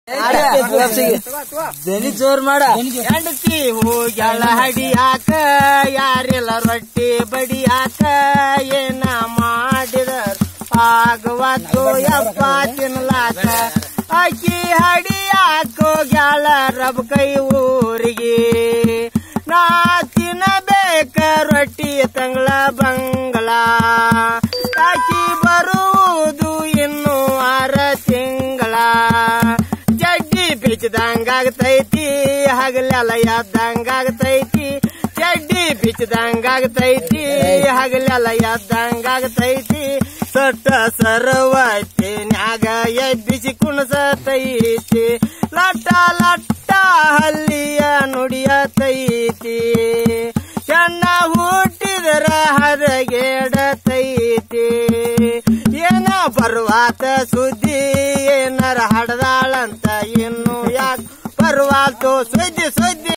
ದನಿ ಜೋರ್ ಮಾಡ ಹೆಂಡತಿ ಹೋಗ್ಯಾಳ ಹಡಿಯಾಕ ಯಾರೆಲ್ಲ ರೊಟ್ಟಿ ಬಡಿಯಾಕ ಏನ ಮಾಡಿದ ಆಗವತ್ತು ಯಪ್ಪ ತಿನ್ಲಾಕ ಅಕ್ಕಿ ಹಡಿಯಾಕ ಹೋಗ್ಯಾಳ ರಬ್ ಕೈ ಊರಿಗೆ ನಾ ತಿನ್ನಬೇಕ ರೊಟ್ಟಿ ತಂಗಳ ಬಂಗಳ ಅಕ್ಕಿ ಬರುವುದು ಇನ್ನು ಆರ ತಿಂಗಳ ಚಡ್ಡಿ ಬಿಚ್ಚದಂಗಾಗತೈತಿ ಹಗಲೆಲ್ಲ ಎದ್ದಂಗಾಗತೈತಿ ಚಡ್ಡಿ ಬಿಚ್ಚದಂಗಾಗತೈತಿ ಹಗಲೆಲ್ಲ ಎದ್ದಂಗಾಗತೈತಿ ಸೊಟ್ಟ ಸರ್ವತಿ ನ್ಯಾಗ ಎಬ್ಬಿಸಿ ಕುಣಸತೈತಿ ಲಟ್ಟ ಲಟ್ಟ ಹಲ್ಲಿಯ ನುಡಿಯತೈತಿ ಚೆನ್ನ ಹುಟ್ಟಿದರ ಹದಗೆಡತೈತಿ ಏನ ಬರುವಾತ ಸುದ್ದಿ ಏನಾರ ಹಡದಾಳಂತ ಇನ್ನು ಯಾಕೆ ಬರುವಾತು ಸುದ್ದಿ ಸುದ್ದಿ